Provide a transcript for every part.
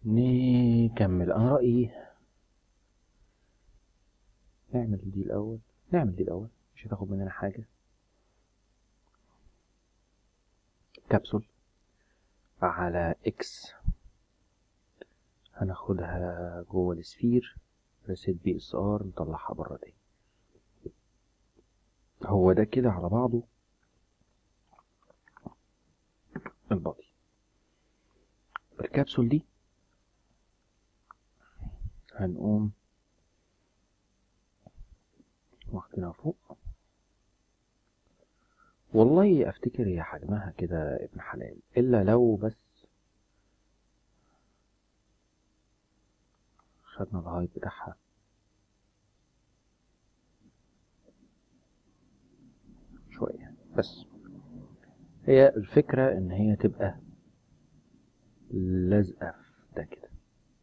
نكمل انا رأيي نعمل دي الاول نعمل دي الاول مش هتاخد مننا حاجة كبسول على اكس هناخدها جوه السفير ريسيت بي اس ار نطلعها بره تاني هو ده كده على بعضه البادي الكبسول دي هنقوم واخدينها فوق والله افتكر هي حجمها كده ابن حلال الا لو بس خدنا الهايت بتاعها شوية بس هي الفكرة ان هي تبقى لازقة في ده كده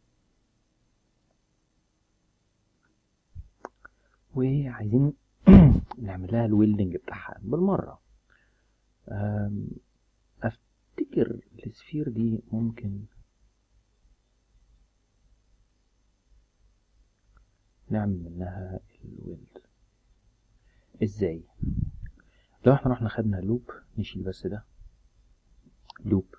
وعايزين نعمل لها الويلدنج بتاعها بالمرة أم، افتكر السفير دي ممكن نعمل منها الويلد ازاي لو احنا رحنا خدنا لوب نشيل بس ده لوب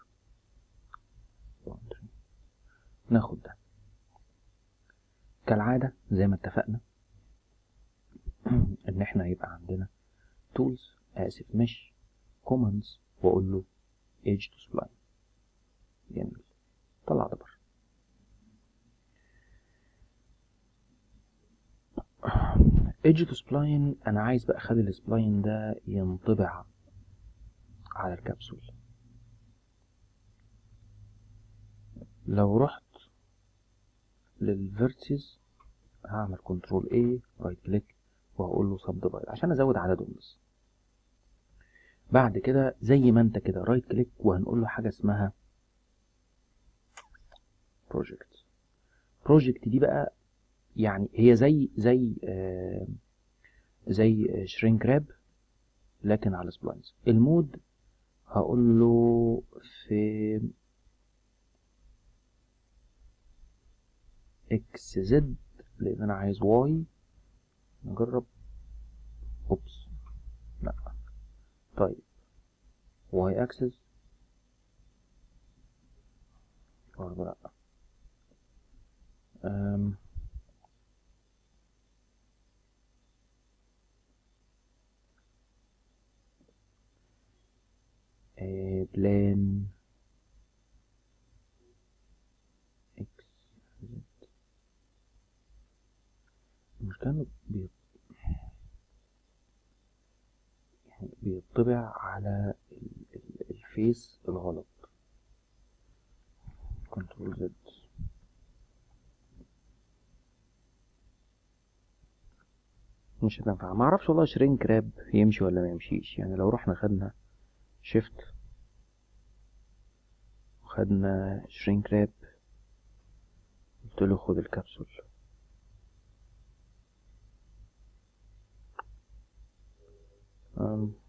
ناخد ده كالعادة زي ما اتفقنا ان احنا يبقى عندنا tools اسف مش commands واقول له edge to spline جميل طلع ده بره edge to spline انا عايز بقى اخلي السبلاين ده ينطبع على الكبسول لو رحت للفيرتسز هعمل كنترول A رايت كليك وهقول له سب ديفايد عشان ازود عددهم بس بعد كده زي ما انت كده رايت كليك وهنقول له حاجه اسمها بروجكت بروجكت دي بقى يعني هي زي زي آه زي شرينك راب لكن على سبلاينز المود هقول له في اكس زد لان انا عايز واي نجرب اوبس لا طيب واي اكسس برضه لا أم. إيه، بلان اكس زد المشكلة إنه بي- يعني بيطبع على ال- ال- الفيس الغلط كنترول زد مش هتنفع ما اعرفش والله شرينك راب يمشي ولا ما يمشيش يعني لو رحنا خدنا شيفت وخدنا شرينك راب قلت له خد الكبسول أم.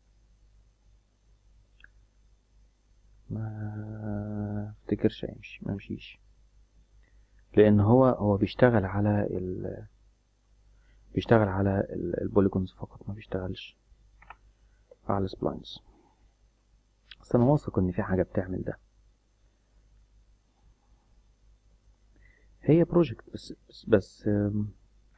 ما افتكرش هيمشي ما يمشيش لان هو هو بيشتغل على ال بيشتغل على ال- البوليجونز فقط ما بيشتغلش على السبلاينز بس انا واثق ان في حاجه بتعمل ده هي بروجكت بس بس, بس أم،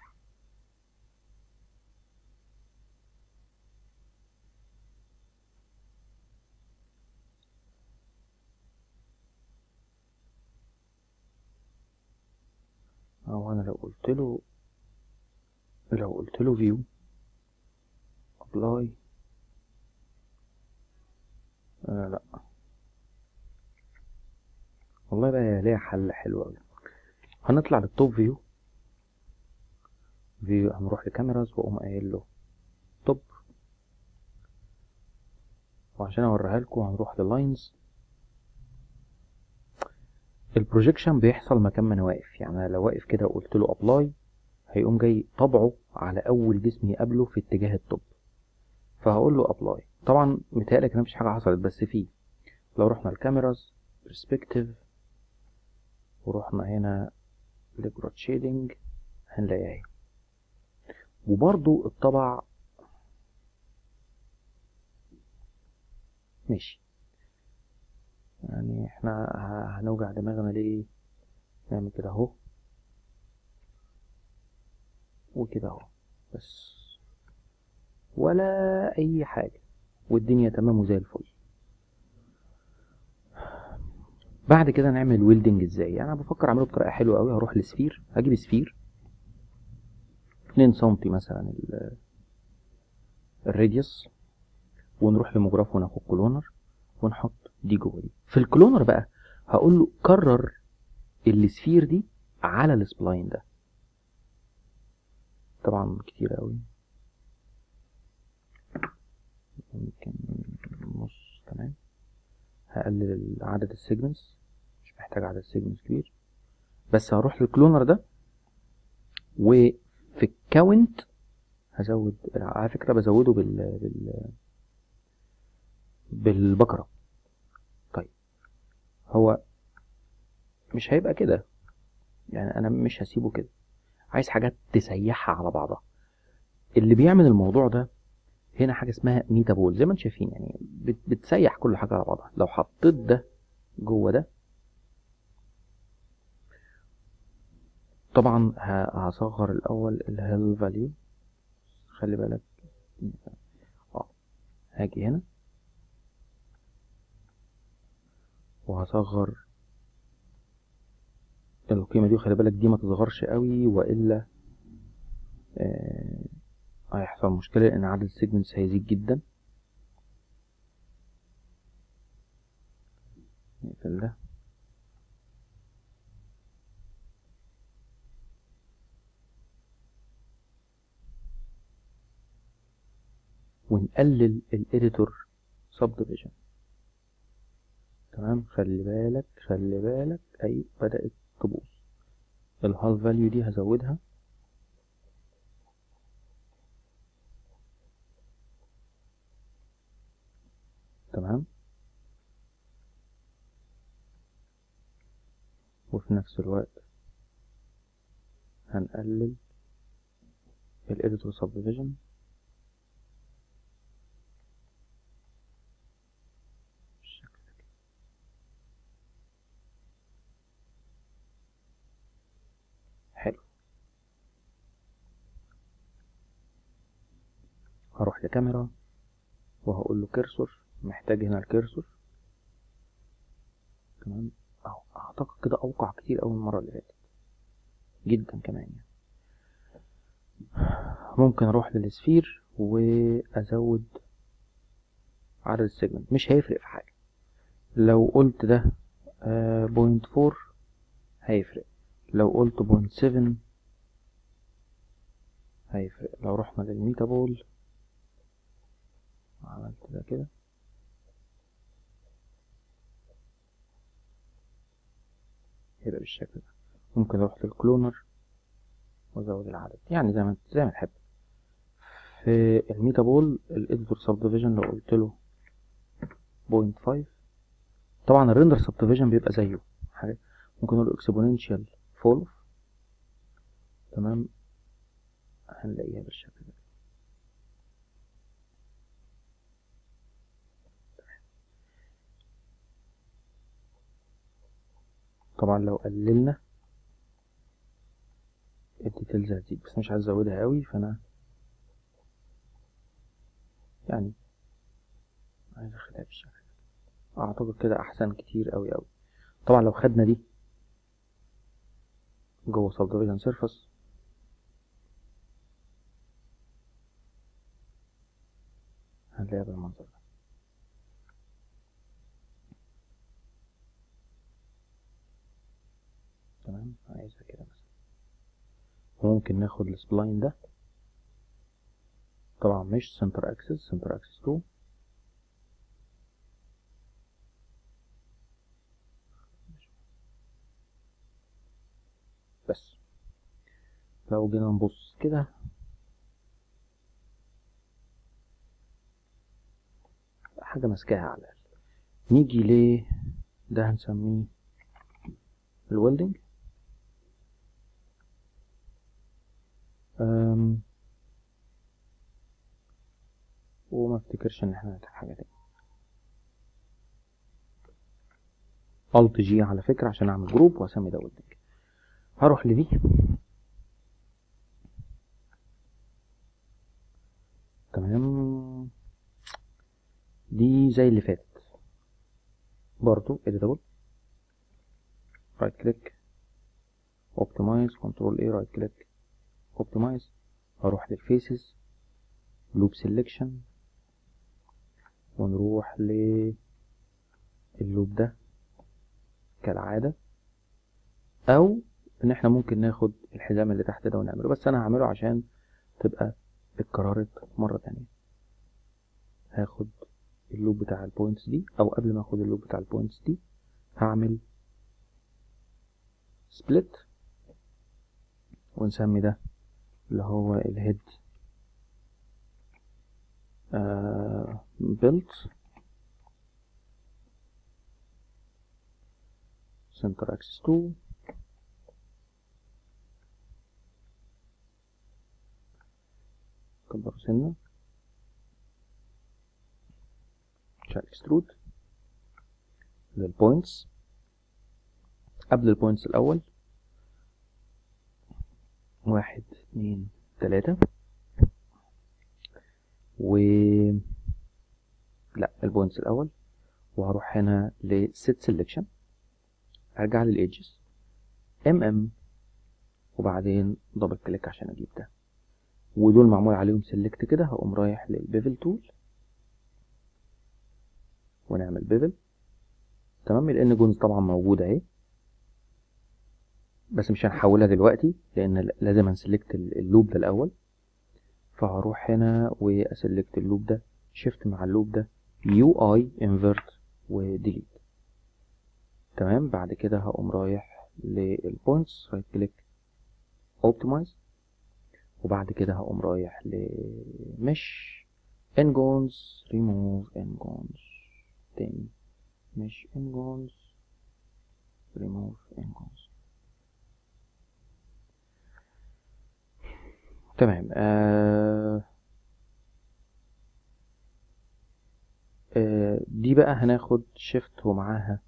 او انا لو قلت له لو قلت له فيو ابلاي آه لا والله بقى ليها حل حلو قوي هنطلع للتوب فيو فيو هنروح لكاميراز واقوم قايل له توب وعشان اوريها لكم هنروح للاينز البروجيكشن بيحصل مكان ما انا واقف يعني انا لو واقف كده وقلت له ابلاي هيقوم جاي طبعه على اول جسم يقابله في اتجاه التوب فهقول له ابلاي طبعا متهيألك ان مفيش حاجه حصلت بس فيه لو رحنا الكاميراز برسبكتيف ورحنا هنا لجروت شيدنج هنلاقيها اهي وبرضو الطبع ماشي يعني احنا ه- هنوجع دماغنا ليه نعمل كده اهو وكده اهو بس ولا اي حاجة والدنيا تمام وزي الفل بعد كده نعمل ويلدنج ازاي يعني انا بفكر اعمله بطريقه حلوه قوي هروح لسفير هجيب سفير 2 سنتي مثلا ال- الراديوس ونروح لمجراف وناخد كلونر ونحط دي جوه دي في الكلونر بقى هقول له كرر السفير دي على السبلاين ده طبعا كتير قوي ممكن نص كمان هقلل عدد السيجمنتس مش محتاج عدد سيجمنتس كبير بس هروح للكلونر ده وفي الكاونت هزود على فكرة بزوده بال بال بالبكرة طيب هو مش هيبقى كده يعني انا مش هسيبه كده عايز حاجات تسيحها على بعضها اللي بيعمل الموضوع ده هنا حاجه اسمها ميتابول زي ما انتم شايفين يعني بت- بتسيح كل حاجه على بعضها لو حطيت ده جوه ده طبعا ه- هصغر الاول الهيل فاليو خلي بالك اه هاجي هنا وهصغر القيمة دي وخلي بالك دي ما تصغرش قوي وإلا آه، هيحصل مشكلة لأن عدد السيجمنتس هيزيد جدا نقفل ده ونقلل الإديتور subdivision تمام خلي بالك خلي بالك أي بدأت تبوظ الهال فاليو دي هزودها تمام وفي نفس الوقت هنقلل الإديتور subdivision بالشكل ده كده. حلو هروح لكاميرا وهقول له كيرسور محتاج هنا الكيرسور تمام اهو اعتقد كده اوقع كتير اوي من المره اللي فاتت جدا كمان يعني ممكن اروح للسفير وازود عدد السيجمنت مش هيفرق في حاجه لو قلت ده بوينت فور هيفرق لو قلت بوينت سيفن هيفرق لو رحنا للميتابول عملت ده كده هيبقى بالشكل ده ممكن اروح للكلونر وازود العدد يعني زي ما زي ما تحب في الميتابول الاديتور سب ديفيجن لو قلت له بوينت فايف طبعا الريندر سب ديفيجن بيبقى زيه حاجه ممكن نقول اكسبوننشال فول تمام هنلاقيها بالشكل ده طبعا لو قللنا الديتيلز هتزيد بس مش عايز ازودها قوي فانا يعني عايز اخدها بالشكل ده. اعتقد كده احسن كتير قوي قوي طبعا لو خدنا دي جوه subdivision surface هنلاقيها بالمنظر ده تمام عايزها كده مثلا وممكن ناخد السبلاين ده طبعا مش سنتر اكسس سنتر اكسس 2 بس لو جينا نبص كده حاجة ماسكاها على الأقل نيجي ليه ده هنسميه الويلدنج أم وما افتكرش ان احنا نحتاج حاجة تاني الت جي على فكرة عشان اعمل جروب واسمي ده ويلدنج هروح لدي تمام دي زي اللي فاتت برضو editable رايت كليك اوبتمايز كنترول ايه رايت كليك اوبتمايز هروح للفيسز لوب سيلكشن ونروح للوب ده كالعادة او ان احنا ممكن ناخد الحزام اللي تحت ده ونعمله بس انا هعمله عشان تبقى اتكررت مرة تانية هاخد اللوب بتاع البوينتس دي او قبل ما اخد اللوب بتاع البوينتس دي هعمل سبليت ونسمي ده اللي هو الهيد بيلت center axis 2 كبر سنة شال اكسترود للبوينتس قبل البوينتس الأول واحد اتنين تلاتة و لا البوينتس الأول وهروح هنا لست سيلكشن هرجع للإيدجز ام ام وبعدين دبل كليك عشان اجيب ده ودول معمول عليهم سيلكت كده هقوم رايح للبيفل تول ونعمل بيفل تمام لان جونز طبعا موجوده اهي بس مش هنحولها دلوقتي لان لازم هنسلكت اللوب ده الاول فهروح هنا واسلكت اللوب ده شيفت مع اللوب ده يو اي انفرت وديليت تمام بعد كده هقوم رايح للبوينتس رايت كليك اوبتمايز وبعد كده هقوم رايح لمش انجونز ريموف انجونز تاني مش انجونز ريموف انجونز تمام آه آه دي بقى هناخد شيفت ومعاها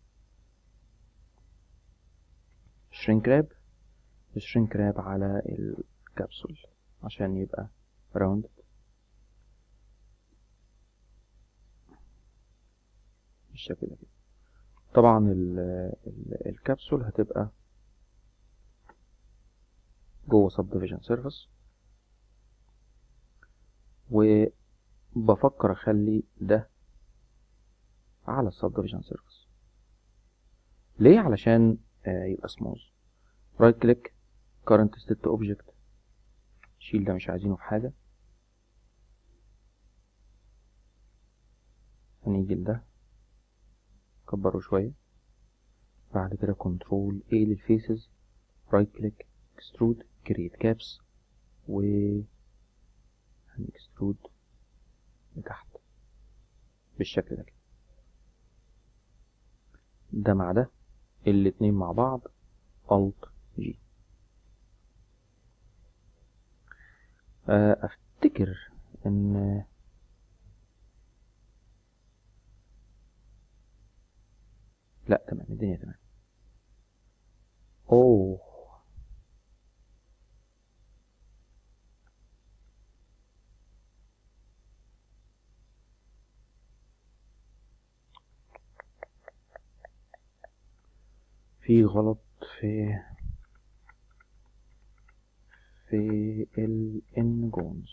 شرينك راب الشرينك راب على الكبسول عشان يبقى راوند بالشكل ده كده طبعا ال ال الكبسول هتبقى جوه subdivision surface وبفكر اخلي ده على subdivision surface ليه علشان آه يبقى سموز رايت كليك current state object شيل ده مش عايزينه في حاجة هنيجي لده كبره شوية بعد كده كنترول A للفيسز رايت كليك اكسترود كريت كابس و هنكسترود لتحت بالشكل ده كده ده مع ده الاتنين مع بعض Alt G افتكر ان لا تمام الدنيا تمام اوه في غلط في في الانجونز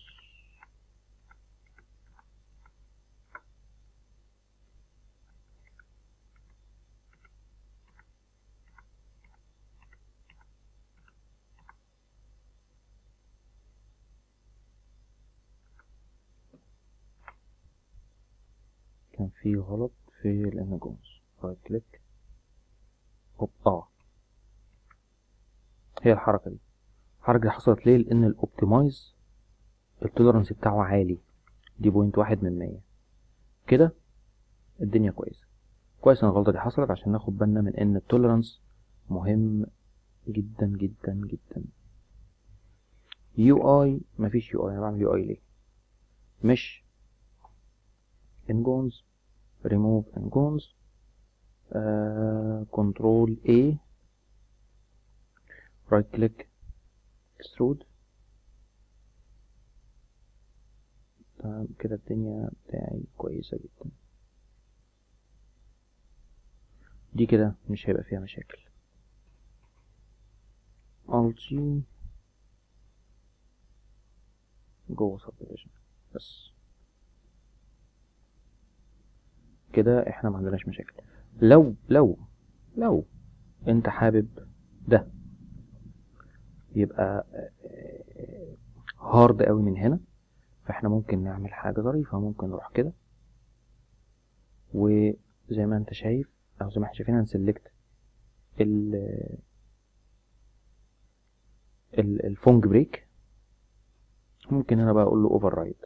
كان في غلط في الانجونز رايت كليك اوب اه هي الحركة دي الحركة دي حصلت ليه لان الاوبتمايز التولرنس بتاعه عالي دي بوينت واحد من مية كده الدنيا كويسة كويس ان الغلطة دي حصلت عشان ناخد بالنا من ان التولرنس مهم جدا جدا جدا يو اي مفيش يو اي انا بعمل يو اي ليه مش انجونز ريموف انجونز كنترول A رايت كليك اكسترود تمام كده الدنيا بتاعي كويسة جدا دي كده مش هيبقى فيها مشاكل Alt G جوه subdivision بس كده احنا ما عندناش مشاكل لو لو لو انت حابب ده يبقى هارد قوي من هنا فاحنا ممكن نعمل حاجة ظريفة ممكن نروح كده وزي ما انت شايف او زي ما احنا شايفين هنسلكت ال ال الفونج بريك ممكن انا بقى اقول له اوفر رايد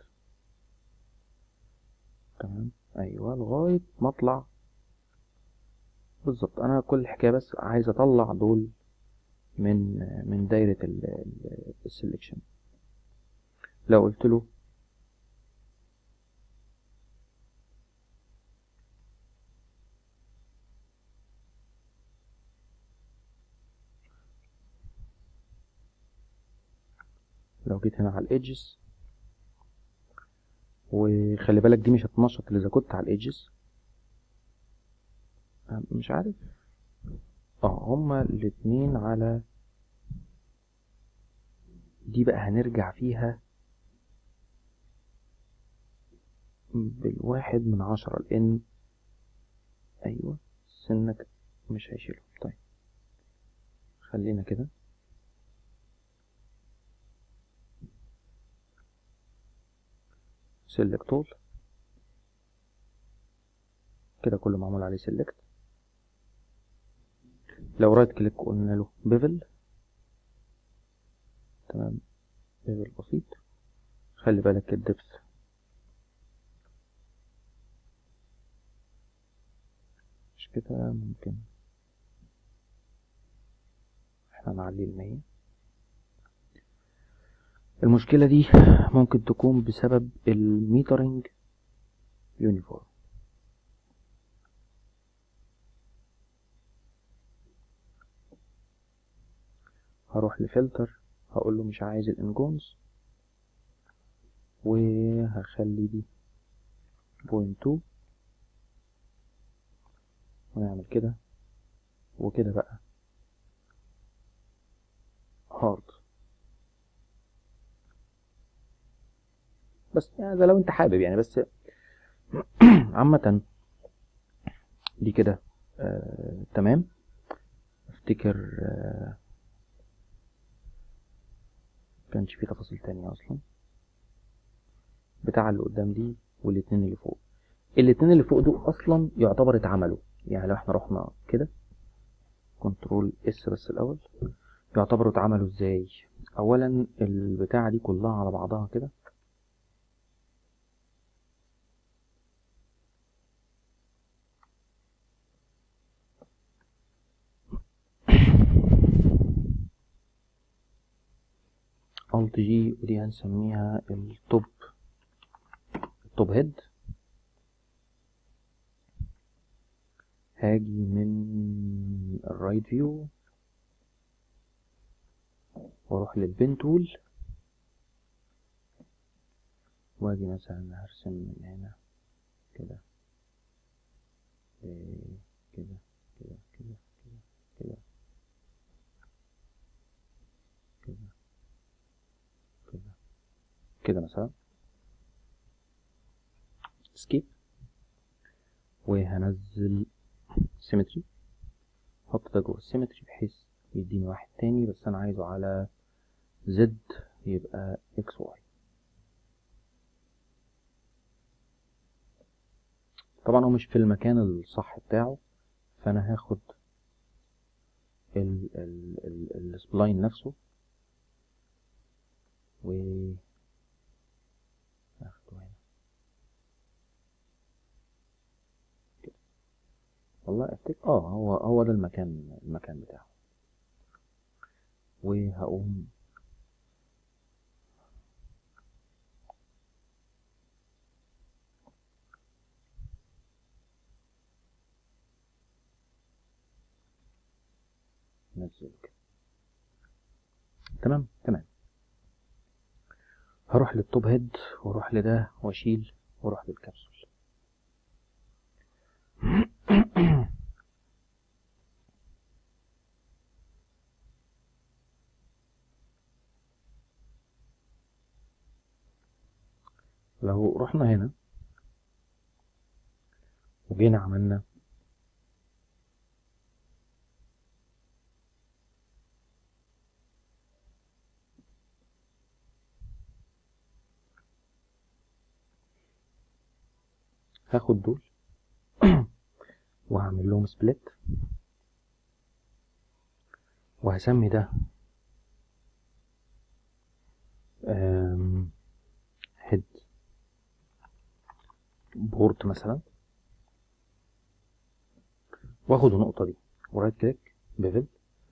تمام ايوه لغايه ما اطلع بالظبط انا كل الحكايه بس عايز اطلع دول من من دايره السلكشن لو قلت له لو جيت هنا على الايدجز وخلي بالك دي مش هتنشط الا اذا كنت على الايدجز مش عارف اه هما الاتنين على دي بقى هنرجع فيها بالواحد من عشرة لان ايوه سنك مش هيشيله طيب خلينا كده select all كده كله معمول عليه select لو رايت كليك قلنا له بيفل تمام بيفل بسيط خلي بالك الدبث مش كده ممكن احنا نعلي المية المشكلة دي ممكن تكون بسبب الميترنج يونيفورم هروح لفلتر هقول له مش عايز الانجونز وهخلي دي بوينت تو ونعمل كده وكده بقى هارد بس يعني ده لو انت حابب يعني بس عامة دي كده آه تمام افتكر آه كانش في تفاصيل تانية اصلا بتاع اللي قدام دي والاتنين اللي فوق الاتنين اللي فوق دول اصلا يعتبر اتعملوا يعني لو احنا رحنا كده كنترول اس بس الاول يعتبروا اتعملوا ازاي اولا البتاعة دي كلها على بعضها كده Alt G ودي هنسميها التوب التوب هيد هاجي من الرايت فيو واروح للبين تول واجي مثلا هرسم من هنا كده كده كده كده كده كده كده كده مثلا سكيب وهنزل سيمتري احط ده جوه السيمتري بحيث يديني واحد تاني بس انا عايزه على زد يبقى اكس واي طبعا هو مش في المكان الصح بتاعه فانا هاخد ال ال ال السبلاين نفسه و اخده هنا كده والله افتكر اه هو هو ده المكان المكان بتاعه وهقوم نزل كده تمام تمام هروح للتوب هيد واروح لده واشيل واروح للكبسول لو رحنا هنا وجينا عملنا هاخد دول وهعمل لهم سبليت وهسمي ده هيد بورت مثلا واخد النقطة دي ورايت كليك بيفل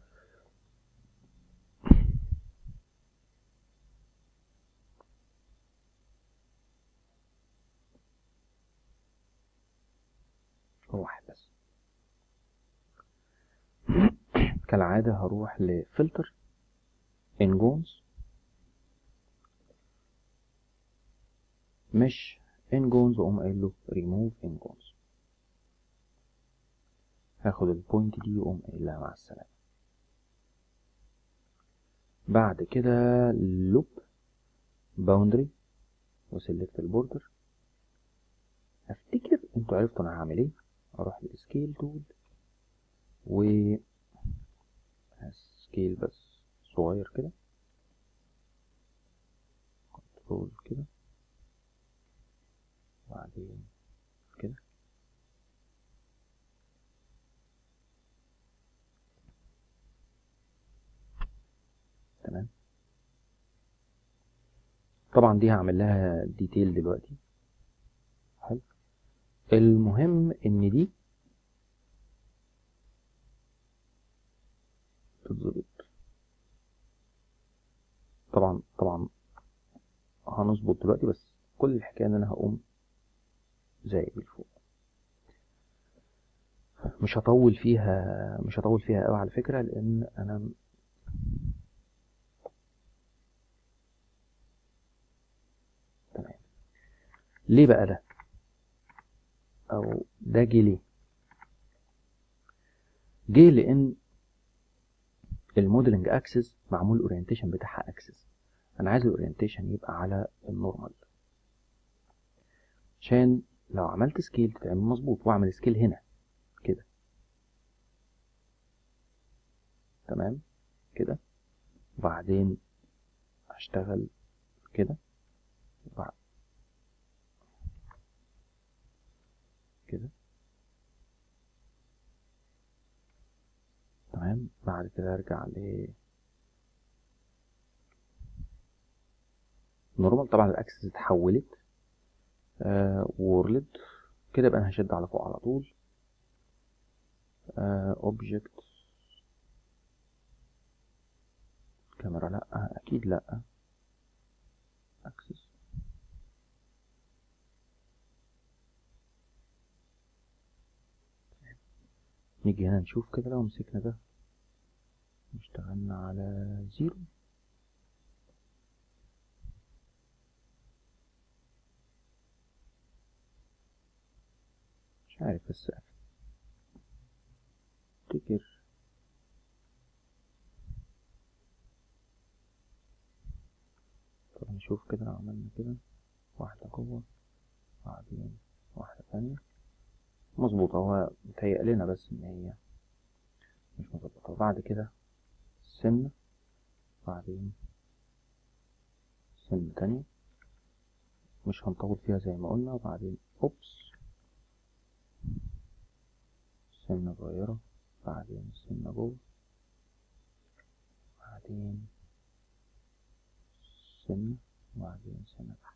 واحد بس كالعادة هروح لفلتر انجونز مش انجونز واقوم قايل له ريموف انجونز هاخد البوينت دي واقوم قايل لها مع السلامة بعد كده لوب باوندري وسلكت البوردر افتكر انتوا عرفتوا انا هعمل ايه اروح للسكيل تول و سكيل بس صغير كده كنترول كده وبعدين كده تمام طبعا دي هعمل لها ديتيل دلوقتي حلو المهم ان دي تتظبط طبعا طبعا هنظبط دلوقتي بس كل الحكايه ان انا هقوم زي دي لفوق مش هطول فيها مش هطول فيها قوي على فكره لان انا تمام ليه بقى ده او ده جه ليه جه لان الموديلنج اكسس معمول الاورينتيشن بتاعها اكسس انا عايز الاورينتيشن يبقى على النورمال عشان لو عملت سكيل تتعمل مظبوط واعمل سكيل هنا كده تمام كده وبعدين هشتغل كده وبعد كده تمام بعد كده ارجع ل نورمال طبعا الاكسس اتحولت آه وورلد كده يبقى انا هشد على فوق على طول اوبجكت آه كاميرا لا اكيد لا اكسس نيجي هنا نشوف كده لو مسكنا ده اشتغلنا على زيرو مش عارف بس افتكر طب نشوف كده لو عملنا كده واحدة جوه بعدين واحدة تانية مظبوطة هو متهيأ لنا بس إن هي مش مظبوطة وبعد كده سنة بعدين سنة تانية مش هنطول فيها زي ما قلنا وبعدين أوبس سنة صغيرة بعدين سنة جوه بعدين سنة وبعدين سنة تحت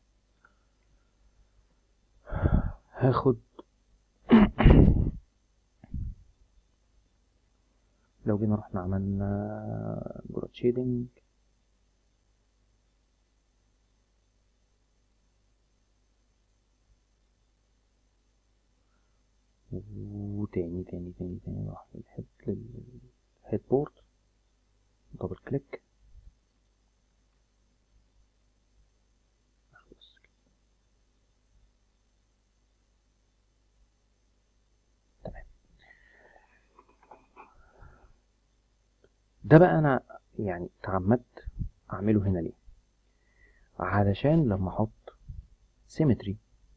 هاخد لو جينا رحنا عملنا جروت شيدنج وتاني تاني تاني تاني نروح للهيد للهيد بورد دبل كليك بس كده. تمام ده بقى انا يعني تعمدت اعمله هنا ليه علشان لما احط سيمتري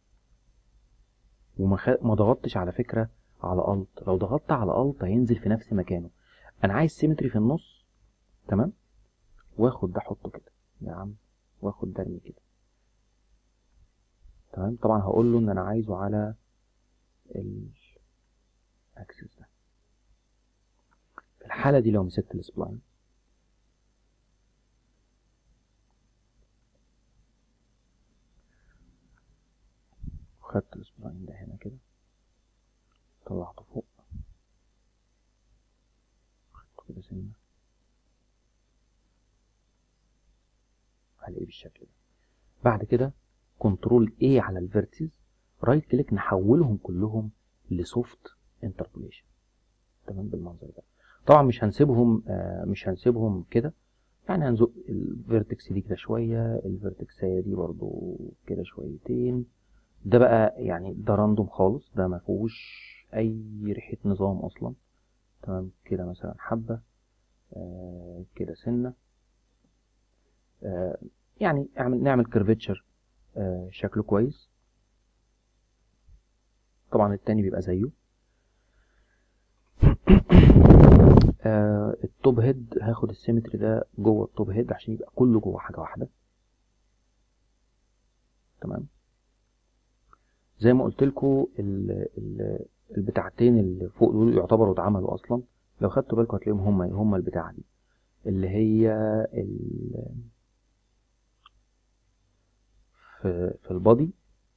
وما خ... ما ضغطتش على فكره على الت لو ضغطت على الت هينزل في نفس مكانه انا عايز سيمتري في النص تمام واخد ده احطه كده يا عم واخد ده ارمي كده تمام طبعا هقول له ان انا عايزه على الاكسس ده في الحاله دي لو مسكت السبلاين وخدت السبلاين ده هنا كده طلعته فوق خدته كده سنة هلاقيه بالشكل ده بعد كده كنترول A على الفيرتسز رايت كليك نحولهم كلهم لسوفت انتربوليشن تمام بالمنظر ده طبعا مش هنسيبهم آه مش هنسيبهم كده يعني هنزق الفيرتكس دي كده شوية الفيرتكسية دي برضو كده شويتين ده بقى يعني ده راندوم خالص ده ما فيهوش اي ريحه نظام اصلا تمام كده مثلا حبه آه كده سنه آه يعني اعمل نعمل كيرفتشر آه شكله كويس طبعا التاني بيبقى زيه آه التوب هيد هاخد السيمتري ده جوه التوب هيد عشان يبقى كله جوه حاجه واحده تمام زي ما قلت لكم البتاعتين اللي فوق دول يعتبروا اتعملوا اصلا لو خدتوا بالكم هتلاقيهم هم هم البتاعه دي اللي هي ال في في البادي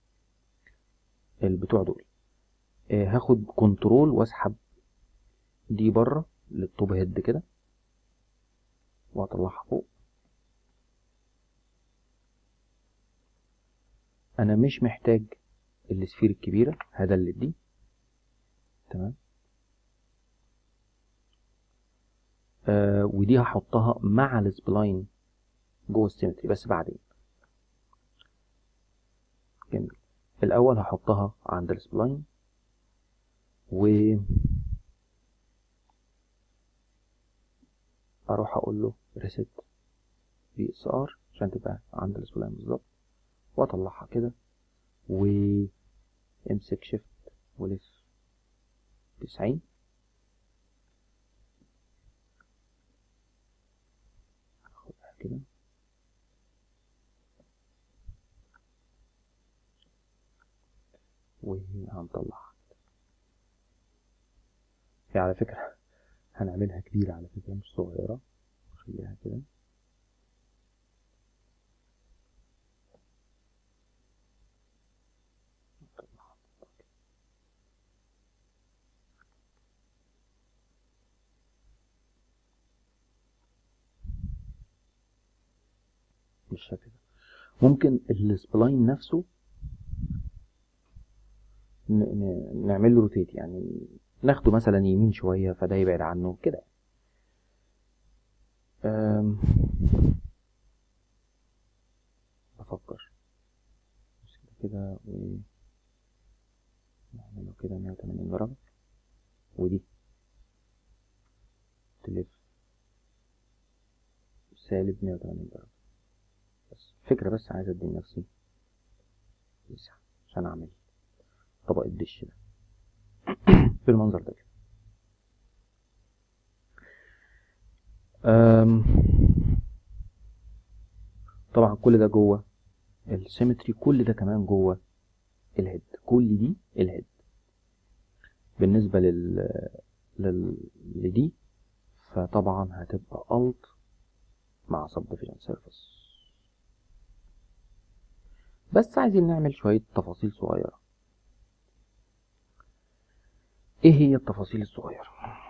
البتوع دول آه هاخد كنترول واسحب دي بره للتوب هيد كده واطلعها فوق انا مش محتاج السفير الكبيرة هدلت دي تمام آه ودي هحطها مع السبلاين جوه السيمتري بس بعدين جميل الاول هحطها عند السبلاين و اروح اقول له ريست بي اس ار عشان تبقى عند السبلاين بالظبط واطلعها كده و امسك شيفت ولف تسعين اخدها كده وهنطلعها هي على فكرة هنعملها كبيرة على فكرة مش صغيرة خليها كده بالشكل ده ممكن السبلاين نفسه نعمل له روتيت يعني ناخده مثلا يمين شوية فده يبعد عنه كده بفكر كده و نعمله كده 180 درجة ودي تلف سالب 180 درجة بس فكرة بس عايز ادي لنفسي مساحة عشان اعمل طبق الدش ده بالمنظر ده كده طبعا كل ده جوه السيمتري كل ده كمان جوه الهيد كل دي الهيد بالنسبة لل... لل... لدي فطبعا هتبقى alt مع subdivision surface بس عايزين نعمل شوية تفاصيل صغيرة ايه هي التفاصيل الصغيرة